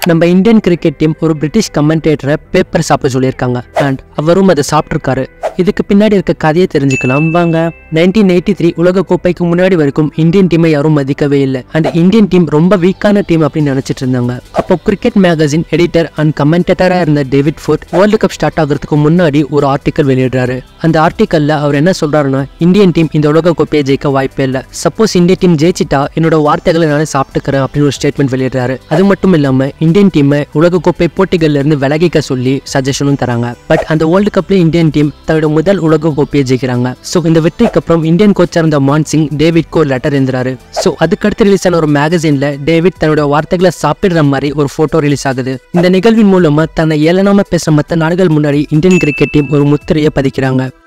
நம்ம Indian cricket team ஒரு British கமெண்டேட்டரை பேப்பர் சாப்பிட சொல்லியிருக்காங்க அண்ட் அவரும் அதை சாப்பிட்ருக்காரு இதுக்கு பின்னாடி இருக்க கதையை தெரிஞ்சுக்கலாம் வாங்க நைன்டீன் எயிட்டி த்ரீ உலக கோப்பைக்கு முன்னாடி வரைக்கும் இந்தியன் டீமை யாரும் மதிக்கவே இல்லை அண்ட் இந்தியன் டீம் ரொம்ப வீக்கான டீம் அப்படின்னு நினைச்சிட்டு இருந்தாங்க அப்போ கிரிக்கெட் மேகசின் எடிட்டர் அண்ட் கமெண்டேட்டரா இருந்த David Ford world cup start ஆகிறதுக்கு முன்னாடி ஒரு ஆர்டிக்கல் வெளியிடுறாரு அந்த ஆர்டிக்கல்ல அவர் என்ன சொல்றாருன்னா இந்தியன் டீம் இந்த உலக கோப்பையை ஜெயிக்க வாய்ப்பே இல்லை சப்போஸ் இந்திய டீம் ஜெயிச்சிட்டா என்னோட வார்த்தைகளை நானே சாப்பிட்டுக்கிறேன் அப்படின்னு ஒரு ஸ்டேட்மெண்ட் வெளியிடுறாரு அது மட்டும் இல்லாம இந்தியன் டீமை உலக கோப்பை போட்டிகள்ல இருந்து விலகிக்க சொல்லி சஜஷனும் தராங்க பட் அந்த வேர்ல்டு கப்ல இந்தியன் டீம் தன்னோட முதல் உலக கோப்பையை ஜெயிக்கிறாங்க ஸோ இந்த வெற்றிக்கு அப்புறம் இந்தியன் கோச்சா இருந்த மான் சிங் டேவிட்க்கு ஒரு லெட்டர் எழுதுறாரு ஸோ அதுக்கடுத்து ரிலீஸ் ஆன ஒரு மேகசின்ல டேவிட் தன்னோட வார்த்தைகளை சாப்பிடுற மாதிரி ஒரு போட்டோ ரிலீஸ் ஆகுது இந்த நிகழ்வின் மூலமா தன்னை ஏளனமா பேசுற மற்ற நாடுகள் முன்னாடி இந்தியன் கிரிக்கெட் டீம் ஒரு முத்திரையை பதிக்கிறாங்க